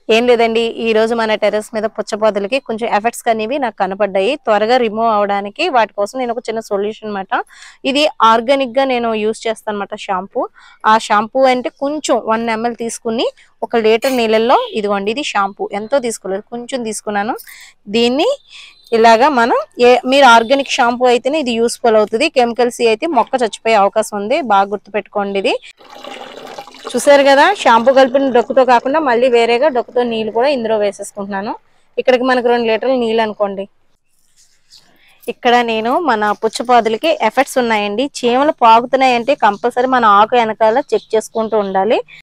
ఏం లేదండి ఈ రోజు మన టెర్రస్ మీద పుచ్చపోతలకి కొంచెం ఎఫెక్ట్స్ అనేవి నాకు కనపడ్డాయి త్వరగా రిమూవ్ అవడానికి వాటి కోసం నేను ఒక చిన్న సొల్యూషన్ అనమాట ఇది ఆర్గానిక్ గా నేను యూస్ చేస్తాను అనమాట షాంపూ ఆ షాంపూ అంటే కొంచెం వన్ ఎంఎల్ తీసుకుని ఒక లీటర్ నీళ్ళల్లో ఇదిగోండి ఇది షాంపూ ఎంతో తీసుకోలేదు కొంచెం తీసుకున్నాను దీన్ని ఇలాగా మనం ఏ మీరు ఆర్గానిక్ షాంపూ అయితేనే ఇది యూస్ఫుల్ అవుతుంది కెమికల్స్ అయితే మొక్క చచ్చిపోయే అవకాశం ఉంది బాగా గుర్తుపెట్టుకోండి ఇది చూసారు కదా షాంపూ కలిపిన డొక్కుతో కాకుండా మళ్ళీ వేరేగా డొక్కుతో నీళ్ళు కూడా ఇందులో వేసేసుకుంటున్నాను ఇక్కడికి మనకు రెండు లీటర్లు నీళ్ళు అనుకోండి ఇక్కడ నేను మన పుచ్చపాదులకి ఎఫెక్ట్స్ ఉన్నాయండి చీమలు పాకుతున్నాయంటే కంపల్సరీ మన ఆకు వెనకాల చెక్ చేసుకుంటూ ఉండాలి